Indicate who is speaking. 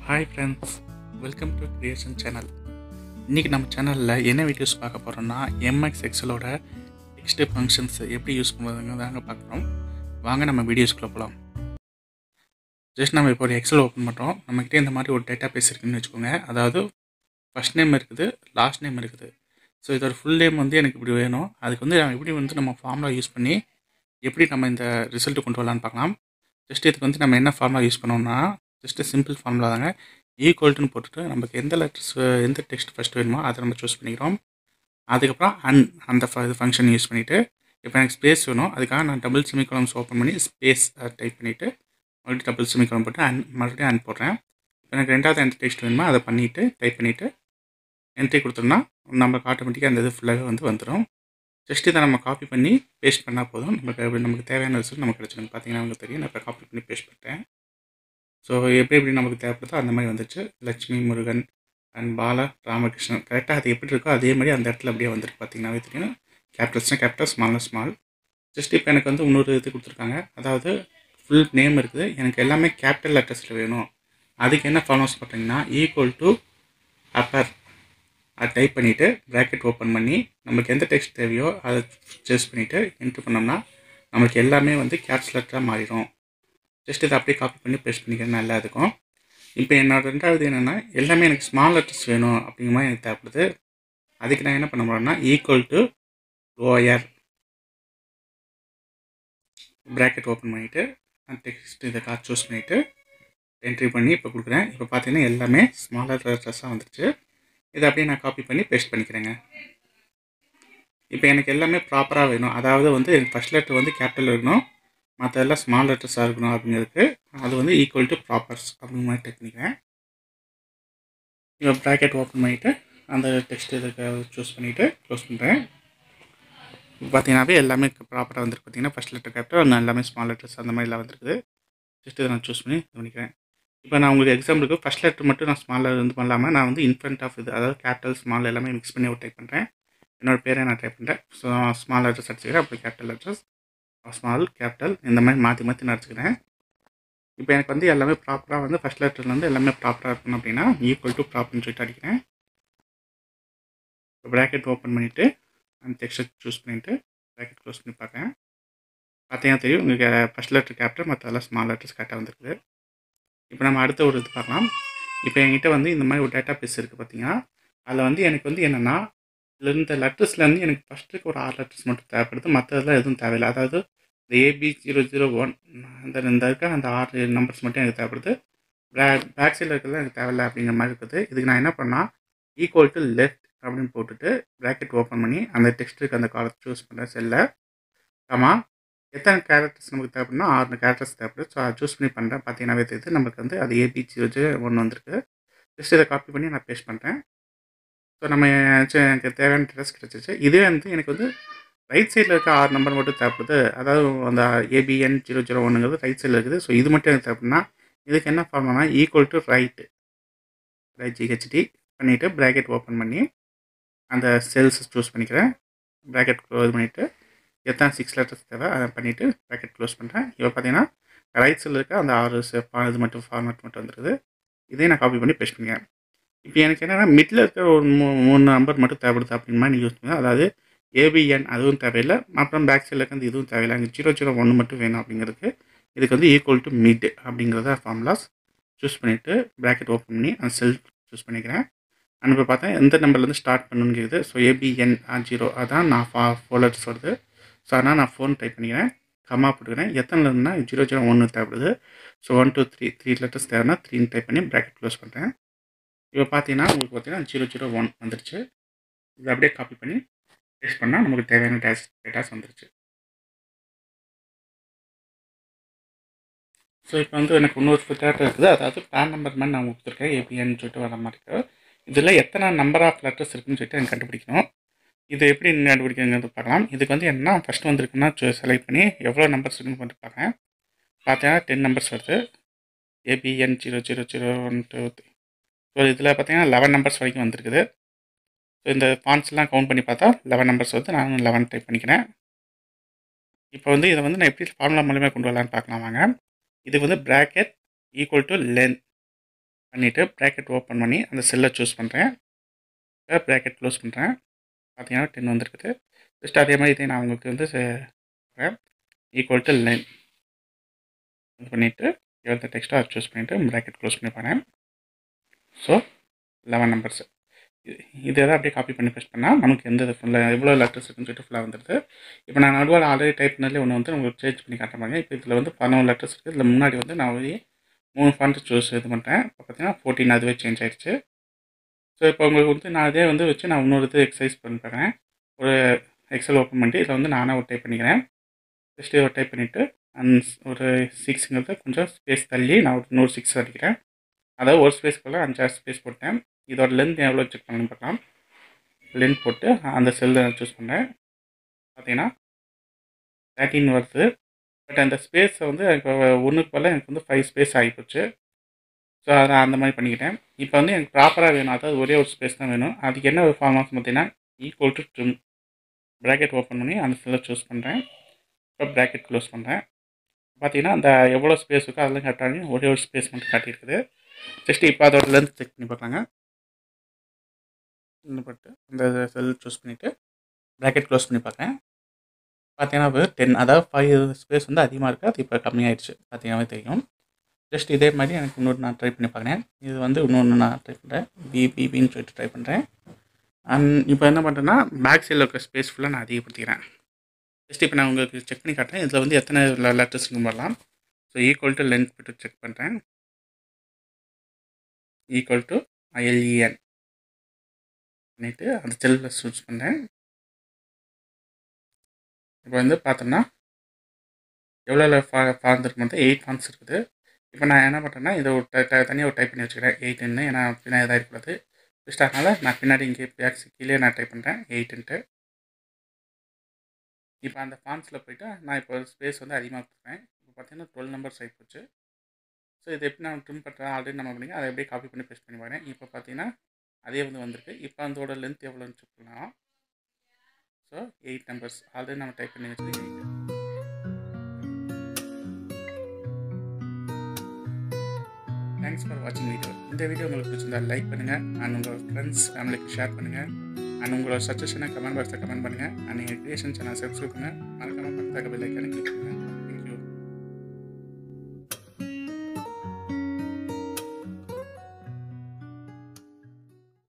Speaker 1: hi friends welcome to creation channel இன்றைக்கி நம்ம சேனலில் என்ன வீடியோஸ் பார்க்க போகிறோம்னா எம்எக்ஸ் எக்ஸலோட டெக்ஸ்ட் ஃபங்க்ஷன்ஸ் எப்படி யூஸ் பண்ணுறதுங்க தாங்க பார்க்குறோம் வாங்க நம்ம வீடியோஸ்குள்ளே போகலாம் ஜஸ்ட் நம்ம இப்போ ஒரு எக்ஸல் ஓப்பன் பண்ணுறோம் நம்மக்கிட்ட இந்த மாதிரி ஒரு டேட்டா பேஸ் இருக்குன்னு வச்சுக்கோங்க அதாவது ஃபஸ்ட் நேம் இருக்குது லாஸ்ட் நேம் இருக்குது ஸோ இதோட ஃபுல் நேம் வந்து எனக்கு இப்படி வேணும் அதுக்கு வந்து நான் எப்படி வந்து நம்ம ஃபார்முலா யூஸ் பண்ணி எப்படி நம்ம இந்த ரிசல்ட்டு கொண்டு வரலான்னு பார்க்கலாம் ஜஸ்ட் இதுக்கு வந்து நம்ம என்ன ஃபார்முலா யூஸ் பண்ணோம்னா ஜஸ்ட்டு சிம்பிள் ஃபார்முலா தாங்க ஈக்குவல்ட்டுன்னு போட்டுட்டு நமக்கு எந்த லெட்டர்ஸ் எந்த டெக்ஸ்ட் ஃபஸ்ட் வேணுமோ அதை நம்ம சூஸ் பண்ணிக்கிறோம் அதுக்கப்புறம் அன் அந்த ஃப- இது ஃபங்க்ஷன் யூஸ் பண்ணிவிட்டு இப்போ எனக்கு ஸ்பேஸ் வேணும் அதுக்காக நான் டபுள் செமிகாலம்ஸ் ஓப்பன் பண்ணி ஸ்பேஸ் டைப் பண்ணிவிட்டு மறுபடியும் டபுள் செமிகாலம் போட்டு அன் மறுபடியும் அன் போடுறேன் இப்போ எனக்கு ரெண்டாவது எந்த டெக்ஸ்ட் வேணுமோ அதை பண்ணிவிட்டு டைப் பண்ணிவிட்டு என்ட்ரி கொடுத்தோம்னா நமக்கு ஆட்டோமேட்டிக்காக அந்த இது ஃபுல்லாகவே வந்து வந்துடும் ஜஸ்ட் இதை நம்ம காப்பி பண்ணி பேஸ்ட் பண்ணால் போதும் நமக்கு நமக்கு தேவையான ரிசல்ட் நமக்கு கிடச்சிடும் பார்த்தீங்கன்னா நமக்கு தெரியும் நான் இப்போ காப்பி பண்ணி பேஸ்ட் பண்ணிட்டேன் ஸோ எப்படி எப்படி நமக்கு தேவைப்படுதோ அந்த மாதிரி வந்துச்சு லட்சுமி முருகன் அண்ட் பாலா ராமகிருஷ்ணன் கரெக்டாக அது எப்படி இருக்கோ அதே மாதிரி அந்த இடத்துல அப்படியே வந்துருக்கு பார்த்தீங்கன்னாவே தெரியும் கேபிட்டல்ஸ்னால் கேபிட்டல் ஸ்மால்னா ஸ்மால் ஜஸ்ட் இப்போ எனக்கு வந்து இன்னொரு இது கொடுத்துருக்காங்க அதாவது ஃபுல் நேம் இருக்குது எனக்கு எல்லாமே கேபிட்டல் லெட்டர்ஸில் வேணும் அதுக்கு என்ன ஃபாலோஸ் பண்ணுறீங்கன்னா ஈக்குவல் டு அப்பர் அதை டைப் பண்ணிவிட்டு ப்ராக்கெட் ஓப்பன் பண்ணி நமக்கு எந்த டெக்ஸ்ட் தேவையோ அதை சூஸ் பண்ணிவிட்டு என்ட்ரு பண்ணோம்னா நம்மளுக்கு எல்லாமே வந்து கேப்ஸ் லெட்டராக மாறிடும் ஜஸ்ட் இதை அப்படியே காப்பி பண்ணி பேஸ்ட் பண்ணிக்கிறேன் நல்லா இருக்கும் இப்போ என்னோட ரெண்டாவது என்னென்னா எல்லாமே எனக்கு ஸ்மால் லெட்டர்ஸ் வேணும் அப்படிங்கிற மாதிரி எனக்கு தேவைப்படுது அதுக்கு நான் என்ன பண்ண போகிறேன்னா equal to OR bracket open பண்ணிவிட்டு டெக்ஸ்ட் இதை கார் சூஸ் பண்ணிவிட்டு என்ட்ரி பண்ணி இப்போ கொடுக்குறேன் இப்போ பார்த்தீங்கன்னா எல்லாமே ஸ்மாலர் லெட்டர்ஸாக வந்துருச்சு இதை அப்படியே நான் காப்பி பண்ணி பேஸ்ட் பண்ணிக்கிறேங்க இப்போ எனக்கு எல்லாமே ப்ராப்பராக வேணும் அதாவது வந்து எனக்கு ஃபஸ்ட் லெட்டர் வந்து கேபிட்டல் இருக்கணும் மற்றதெல்லாம் ஸ்மால் லெட்டர்ஸாக இருக்கணும் அப்படிங்கிறதுக்கு அது வந்து ஈக்குவல் டு ப்ராப்பர்ஸ் அப்படிங்கிற மாதிரி டைப் பண்ணிக்கிறேன் இப்போ ப்ராக்கெட் ஓப்பன் பண்ணிவிட்டு அந்த டெக்ஸ்ட் இதுக்கு சூஸ் பண்ணிவிட்டு க்ளோஸ் பண்ணுறேன் இப்போ பார்த்தீங்கன்னாவே எல்லாமே ப்ராப்பராக வந்துருக்கு பார்த்தீங்கன்னா ஃபஸ்ட் லெட்டர் கேபிட்டல் எல்லாமே ஸ்மால் லெட்டர்ஸ் அந்த மாதிரிலாம் வந்துருக்குது ஜஸ்ட் இதை நான் சூஸ் பண்ணி இது பண்ணிக்கிறேன் இப்போ நான் உங்களுக்கு எக்ஸாம்பிளுக்கு ஃபஸ்ட் லெட்டர் மட்டும் நான் ஸ்மாலில் இது பண்ணலாமல் நான் வந்து இன்ஃப்ரண்ட் ஆஃப் இது அதாவது கேபிட்டல் ஸ்மால் எல்லாமே மிக்ஸ் பண்ணி ஒரு டைப் பண்ணுறேன் என்னோட பேரை நான் டைப் பண்ணுறேன் ஸோ ஸ்மால் லெட்டர்ஸ் அடிச்சுக்கிறேன் அப்புறம் கேபிட்டல் லெட்டர்ஸ் ஸ்மால் கேபிட்டல் இந்த மாதிரி மாற்றி மாற்றி நான் அடிச்சுக்கிறேன் இப்போ எனக்கு வந்து எல்லாமே ப்ராப்பராக வந்து ஃபஸ்ட் லெட்டர்லேருந்து எல்லாமே ப்ராப்பராக இருக்கணும் அப்படின்னா ஈக்குவல் டு ப்ராப்பர்னு சொல்லிட்டு அடிக்கிறேன் இப்போ ப்ராக்கெட் ஓப்பன் பண்ணிவிட்டு அந்த டெக்ஸ்ட்டை சூஸ் பண்ணிவிட்டு ப்ராக்கெட் க்ளோஸ் பண்ணி பார்க்குறேன் பார்த்தீங்கன்னா தெரியும் உங்களுக்கு ஃபஸ்ட் லெட்டர் கேபிட்டல் மற்றதெல்லாம் ஸ்மால் லெட்டர்ஸ் கரெக்டாக வந்துருக்குது இப்போ நம்ம அடுத்த ஒரு இது பார்க்கலாம் இப்போ என்கிட்ட வந்து இந்த மாதிரி ஒரு டேட்டா பேஸ் இருக்குது பார்த்தீங்கன்னா அதில் வந்து எனக்கு வந்து என்னென்னா இதில் இந்த லெட்டர்ஸ்லேருந்து எனக்கு ஃபஸ்ட்டுக்கு ஒரு ஆறு லெட்டர்ஸ் மட்டும் தேவைப்படுது மற்றதெல்லாம் எதுவும் தேவையில்லை அதாவது இந்த ஏபி ஜீரோ ஜீரோ ஒன் அந்த இந்த இருக்க அந்த ஆறு நம்பர்ஸ் மட்டும் எனக்கு தேவைப்படுது பேக் பேக் சைடில் இருக்கிறது எனக்கு தேவையில்லை அப்படிங்கிற மாதிரி இருக்குது இதுக்கு நான் என்ன பண்ணால் ஈக்குவல் டு லெஃப்ட் அப்படின்னு போட்டுட்டு ப்ராக்கெட் ஓப்பன் பண்ணி அந்த டெக்ஸ்ட்டுக்கு அந்த காலத்தை சூஸ் பண்ணுறேன் செல்லை ஆமாம் எத்தனை கேரக்டர்ஸ் நமக்கு தேவைப்படுனா ஆறு கேரக்டர்ஸ் தேவைப்படுது ஸோ அதை சூஸ் பண்ணி பண்ணுறேன் பார்த்தீங்கன்னாவே தெரியுது நமக்கு வந்து அது ஏபி ஜீரோ ஜீரோ ஒன்று வந்திருக்கு ஜஸ்ட் இதை காப்பி பண்ணி நான் பேஸ்ட் பண்ணுறேன் ஸோ நம்ம சரி, எனக்கு தேவையான ட்ரெஸ் கிடச்சிச்சு இதே வந்து எனக்கு வந்து ரைட் சைடில் இருக்க ஆறு நம்பர் மட்டும் தேவைப்படுது அதாவது அந்த ஏபிஎன் ஜீரோ ஜீரோ ஒன்றுங்கிறது ரைட் சைடில் இருக்குது ஸோ இது மட்டும் எனக்கு தேவைப்படுனா இதுக்கு என்ன ஃபார்ம்னா ஈக்குவல் டு ரைட் ரைட் ஜிஹெச்டி பண்ணிவிட்டு ப்ராக்கெட் ஓப்பன் பண்ணி அந்த செல்ஸ் சூஸ் பண்ணிக்கிறேன் ப்ராக்கெட் க்ளோஸ் பண்ணிவிட்டு எத்தனை சிக்ஸ் லெட்டர்ஸ் தேவை அதை பண்ணிவிட்டு ப்ராக்கெட் க்ளோஸ் பண்ணுறேன் இப்போ பார்த்தீங்கன்னா ரைட் சைடில் இருக்க அந்த ஆறு se- பா- இது மட்டும் ஃபார்மேட் மட்டும் வந்துருக்குது இதையும் நான் காப்பி பண்ணி பேஸ்ட் பண்ணிக்கிறேன் இப்போ எனக்கு என்னென்னா மிடில் இருக்கிற ஒரு மூ மூணு நம்பர் மட்டும் தேவைப்படுது அப்படின்னு மாதிரி யூஸ் பண்ணுங்க அதாவது ஏபிஎன் அதுவும் தேவையில்லை அப்புறம் பேக் சைடில் இருக்க இதுவும் தேவையில்லை அங்கே ஜீரோ ஜீரோ ஒன்று மட்டும் வேணும் அப்படிங்கிறதுக்கு இதுக்கு வந்து ஈக்குவல் டு மிட் அப்படிங்கிறத ஃபார்முலாஸ் சூஸ் பண்ணிவிட்டு ப்ராக்கெட் ஓப்பன் பண்ணி அந்த செல் சூஸ் பண்ணிக்கிறேன் அண்ட் இப்போ பார்த்தா எந்த நம்பர்லேருந்து ஸ்டார்ட் பண்ணணுங்கிறது ஸோ ஏபிஎன் ஜீரோ அதான் நான் ஃபா ஃபோர் லெட்டர்ஸ் வருது ஸோ அதனால் நான் ஃபோன் டைப் பண்ணிக்கிறேன் கம்மா போட்டுக்கிறேன் எத்தனைலேருந்துனா ஜீரோ ஜீரோ ஒன்று தேவைப்படுது so one two three three letters தேவைன்னா த்ரீன்னு டைப் பண்ணி ப்ராக்கெட் க்ளோஸ் பண்ணுறேன் இப்போ பார்த்தீங்கன்னா உங்களுக்கு பார்த்தீங்கன்னா ஜீரோ ஜீரோ ஒன் வந்துருச்சு இதை அப்படியே காப்பி பண்ணி பேஸ்ட் பண்ணால் நமக்கு தேவையான டேஸ் டேட்டாஸ் வந்துருச்சு ஸோ இப்போ வந்து எனக்கு இன்னொரு டேட்டா இருக்குது அதாவது பேன் நம்பர் மாதிரி நான் கொடுத்துருக்கேன் ஏபிஎன்னு சொல்லிட்டு வர மாதிரி இருக்கு இதில் எத்தனை நம்பர் ஆஃப் லெட்டர்ஸ் இருக்குன்னு சொல்லிட்டு எனக்கு கண்டுபிடிக்கணும் இது எப்படி கண்டுபிடிக்கிறது பார்க்கலாம் இதுக்கு வந்து என்ன ஃபஸ்ட்டு வந்திருக்குன்னா செலக்ட் பண்ணி எவ்வளோ நம்பர்ஸ் இருக்குன்னு பண்ணிட்டு பார்க்குறேன் பார்த்தீங்கன்னா டென் நம்பர்ஸ் வருது ABN zero zero zero one two three so இதில் பார்த்தீங்கன்னா லெவன் நம்பர்ஸ் வரைக்கும் வந்திருக்குது ஸோ இந்த ஃபான்ஸ்லாம் கவுண்ட் பண்ணி பார்த்தா லெவன் நம்பர்ஸ் வந்து நான் லெவன் டைப் பண்ணிக்கிறேன் இப்போ வந்து இதை வந்து நான் எப்படி ஃபார்முலா மூலியமாக கொண்டு வரலான்னு பார்க்கலாம் வாங்க இதுக்கு வந்து ப்ராக்கெட் ஈக்குவல் டு லென்த் பண்ணிவிட்டு ப்ராக்கெட் ஓப்பன் பண்ணி அந்த செல்லை சூஸ் பண்ணுறேன் ப்ராக்கெட் க்ளோஸ் பண்ணுறேன் பார்த்தீங்கன்னா டென் வந்திருக்குது ஜஸ்ட் அதே மாதிரி இதே நான் உங்களுக்கு வந்து ஈக்குவல் டு லைன் இது பண்ணிவிட்டு எவ்வளோ டெக்ஸ்ட்டோ அதை சூஸ் பண்ணிவிட்டு ப்ராக்கெட் க்ளோஸ் பண்ணி போகிறேன் ஸோ லெவன் நம்பர்ஸ் இது எதாவது அப்படியே காப்பி பண்ணி பேஸ்ட் பண்ணால் நமக்கு எந்த இது ஃபுல்லாக எவ்வளோ லெட்டர்ஸ் இருக்குன்னு சொல்லிட்டு ஃபுல்லாக வந்துடுது இப்போ நான் நடுவில் ஆல்ரெடி டைப் பண்ணதுலேயே ஒன்று வந்து உங்களுக்கு சேஞ்ச் பண்ணி காட்ட பாருங்க இப்போ இதில் வந்து பதினொன்று லெட்டர்ஸ் இருக்குது இதில் முன்னாடி வந்து நான் வந்து மூணு ஃபாண்ட் சூஸ் இது பண்ணுறேன் இப்போ பார்த்தீங்கன்னா ஃபோர்டீன் அதுவே சேஞ்ச் ஆயிடுச்சு ஸோ இப்போ உங்களுக்கு வந்து நான் அதே வந்து வச்சு நான் இன்னொரு இது எக்ஸசைஸ் பண்ணுறேன் ஒரு எக்ஸல் ஓப்பன் பண்ணிட்டு இதில் வந்து நானாக ஒரு டைப் பண்ணிக்கிறேன் ஜஸ்ட் ஒரு டைப் பண்ணிவிட்டு அந் ஒரு சிக்ஸுங்கிறத கொஞ்சம் ஸ்பேஸ் தள்ளி நான் ஒரு நூறு சிக்ஸ் அடிக்கிறேன் அதாவது ஒரு ஸ்பேஸ்க்குள்ளே அஞ்சாறு ஸ்பேஸ் போட்டேன் இதோட லென்த் எவ்வளோ செக் பண்ணணும்னு பார்க்கலாம் லென்த் போட்டு அந்த செல்லை சூஸ் பண்ணேன் பார்த்தீங்கன்னா தேர்ட்டின் வருது பட் அந்த ஸ்பேஸை வந்து இப்போ ஒன்றுக்கு பதில் எனக்கு வந்து ஃபைவ் ஸ்பேஸ் ஆகிப்போச்சு ஸோ அதை அந்த மாதிரி பண்ணிக்கிட்டேன் இப்போ வந்து எனக்கு ப்ராப்பராக வேணும் அதாவது ஒரே ஒரு ஸ்பேஸ் தான் வேணும் அதுக்கு என்ன ஒரு ஃபார்மாஸ் பார்த்தீங்கன்னா equal to trim bracket open பண்ணி அந்த செல்லை சூஸ் பண்ணுறேன் இப்போ ப்ராக்கெட் க்ளோஸ் பண்ணுறேன் பார்த்தீங்கன்னா அந்த எவ்வளோ ஸ்பேஸ் இருக்கோ அதெல்லாம் கரெக்டாக ஒரே ஒரு ஸ்பேஸ் மட்டும் காட்டியிருக்குது ஜஸ்ட் இப்போ அதோட லென்த் செக் பண்ணி பார்க்கலாங்க இன்னும் பட்டு அந்த செல் சூஸ் பண்ணிவிட்டு ப்ராக்கெட் க்ளோஸ் பண்ணி பார்க்குறேன் பார்த்தீங்கன்னா இப்போ டென் அதாவது ஃபைவ் ஸ்பேஸ் வந்து அதிகமாக இருக்குது அது இப்போ கம்மியாயிடுச்சு பார்த்தீங்கன்னாவே தெரியும் ஜஸ்ட் இதே மாதிரி எனக்கு இன்னொரு நான் ட்ரை பண்ணி பார்க்குறேன் இது வந்து இன்னொன்று நான் ட்ரை பண்ணுறேன் பிபிபின்னு சொல்லிட்டு ட்ரை பண்ணுறேன் அண்ட் இப்போ என்ன பண்ணுறேன்னா பேக் சைடில் இருக்க ஸ்பேஸ் ஃபுல்லாக நான் அதிகப்படுத்திக்கிறேன் ஜஸ்ட் இப்போ நான் உங்களுக்கு செக் பண்ணி காட்டுறேன் இதில் வந்து எத்தனை லெட்டர்ஸ் வரலாம் ஸோ ஈக்குவல் டு லென்த் போட்டு செக் பண்ணுறேன் ஈக்குவல் டு ஐஎல்இஎன் பண்ணிவிட்டு அந்த செல்லில் சூஸ் பண்ணுறேன் இப்போ வந்து பார்த்தோம்னா எவ்வளோ ஃபா ஃபார்ம்ஸ் இருக்கு மொத்தம் எயிட் ஃபார்ம்ஸ் இருக்குது இப்போ நான் என்ன பண்ணுறேன்னா இதை ஒரு தனியாக ஒரு டைப் பண்ணி வச்சுக்கிறேன் எயிட்டுன்னு ஏன்னா பின்னாடி இதாக இருக்கக்கூடாது ஜஸ்ட் அதனால் நான் பின்னாடி இங்கே பேக்ஸ் கீழே நான் டைப் பண்ணுறேன் எயிட்டுன்ட்டு இப்போ அந்த ஃபார்ம்ஸில் போயிட்டு நான் இப்போ ஸ்பேஸ் வந்து அதிகமாக கொடுக்குறேன் இப்போ பார்த்தீங்கன்னா டுவெல் நம்பர்ஸ் ஆகி போச்சு ஸோ இது எப்படி நான் ட்ரிம் பண்ணுறேன் ஆல்ரெடி நம்ம பண்ணி அதை எப்படியே காப்பி பண்ணி பேஸ்ட் பண்ணி வரேன் இப்போ பார்த்தீங்கன்னா அதே வந்து வந்திருக்கு இப்போ அதோட லென்த் எவ்வளோன்னு செக் பண்ணலாம் ஸோ எயிட் நம்பர்ஸ் ஆல்ரெடி நம்ம டைப் பண்ணி வச்சது எயிட் தேங்க்ஸ் ஃபார் வாட்சிங் வீடியோ இந்த வீடியோ உங்களுக்கு பிடிச்சிருந்தா லைக் பண்ணுங்கள் அண்ட் உங்கள் ஃப்ரெண்ட்ஸ் ஃபேமிலிக்கு ஷேர் பண்ணுங்கள் அண்ட் உங்களோட சஜஷனை கமெண்ட் பாக்ஸில் கமெண்ட் பண்ணுங்கள் அண்ட் எங்கள் கிரியேஷன் சேனல் சப்ஸ்கிரைப் பண்ணுங்கள் மறக்காமல் பக்கத்தில் பெல் ஐக்கானை கிளிக் பண்ணுங்கள்